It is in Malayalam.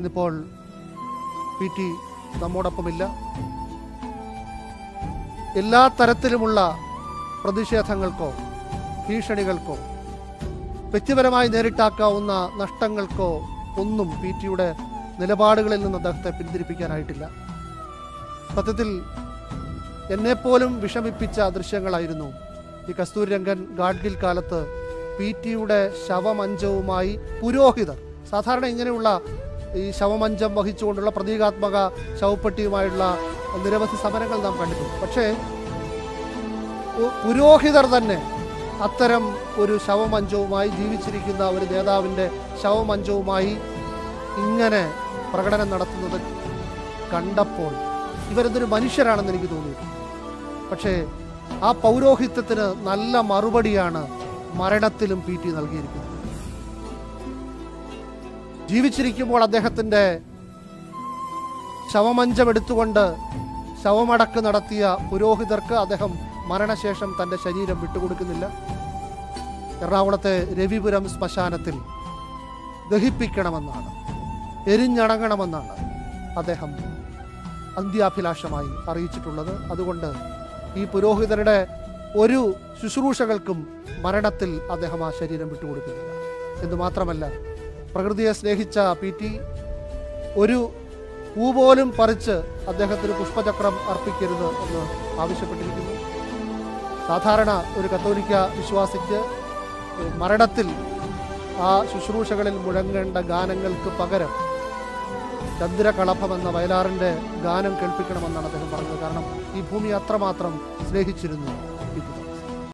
ഇന്നിപ്പോൾ പി ടി നമ്മോടൊപ്പമില്ല എല്ലാ തരത്തിലുമുള്ള പ്രതിഷേധങ്ങൾക്കോ ഭീഷണികൾക്കോ വ്യക്തിപരമായി നേരിട്ടാക്കാവുന്ന നഷ്ടങ്ങൾക്കോ ഒന്നും പി ടിയുടെ നിലപാടുകളിൽ നിന്ന് അദ്ദേഹത്തെ പിന്തിരിപ്പിക്കാനായിട്ടില്ല സത്യത്തിൽ എന്നെപ്പോലും വിഷമിപ്പിച്ച ദൃശ്യങ്ങളായിരുന്നു ഈ കസ്തൂരിരംഗൻ ഗാഡ്ഗിൽ കാലത്ത് പി ടിയുടെ ശവമഞ്ചവുമായി പുരോഹിതർ സാധാരണ ഇങ്ങനെയുള്ള ഈ ശവമഞ്ചം വഹിച്ചുകൊണ്ടുള്ള പ്രതീകാത്മക ശവപ്പെട്ടിയുമായുള്ള നിരവധി സമരങ്ങൾ നാം കണ്ടിട്ടുണ്ട് പക്ഷേ പു- പുരോഹിതർ തന്നെ അത്തരം ഒരു ശവമഞ്ചവുമായി ജീവിച്ചിരിക്കുന്ന ഒരു നേതാവിൻ്റെ ശവമഞ്ചവുമായി ഇങ്ങനെ പ്രകടനം നടത്തുന്നത് കണ്ടപ്പോൾ ഇവരെന്തൊരു മനുഷ്യരാണെന്ന് എനിക്ക് തോന്നി പക്ഷേ ആ പൗരോഹിത്യത്തിന് നല്ല മറുപടിയാണ് മരണത്തിലും പി ടി നൽകിയിരിക്കുന്നത് ജീവിച്ചിരിക്കുമ്പോൾ അദ്ദേഹത്തിൻ്റെ ശവമഞ്ചം എടുത്തുകൊണ്ട് ശവമടക്ക് നടത്തിയ പുരോഹിതർക്ക് അദ്ദേഹം മരണശേഷം തൻ്റെ ശരീരം വിട്ടുകൊടുക്കുന്നില്ല എറണാകുളത്തെ രവിപുരം ശ്മശാനത്തിൽ ദഹിപ്പിക്കണമെന്നാണ് എരിഞ്ഞടങ്ങണമെന്നാണ് അദ്ദേഹം അന്ത്യാഭിലാഷമായി അറിയിച്ചിട്ടുള്ളത് അതുകൊണ്ട് ഈ പുരോഹിതരുടെ ഒരു ശുശ്രൂഷകൾക്കും മരണത്തിൽ അദ്ദേഹം ആ ശരീരം വിട്ടുകൊടുക്കുന്നില്ല എന്ന് മാത്രമല്ല പ്രകൃതിയെ സ്നേഹിച്ച പി ടി ഒരു പൂ പോലും പറിച്ച് അദ്ദേഹത്തിന് പുഷ്പചക്രം അർപ്പിക്കരുത് എന്ന് ആവശ്യപ്പെട്ടിരിക്കുന്നു സാധാരണ ഒരു കത്തോലിക്ക വിശ്വാസിക്ക് മരണത്തിൽ ആ ശുശ്രൂഷകളിൽ മുഴങ്ങേണ്ട ഗാനങ്ങൾക്ക് പകരം ചന്ദ്രകളഭം എന്ന വയലാറിൻ്റെ ഗാനം കേൾപ്പിക്കണമെന്നാണ് അദ്ദേഹം പറഞ്ഞത് കാരണം ഈ ഭൂമി അത്രമാത്രം സ്നേഹിച്ചിരുന്നു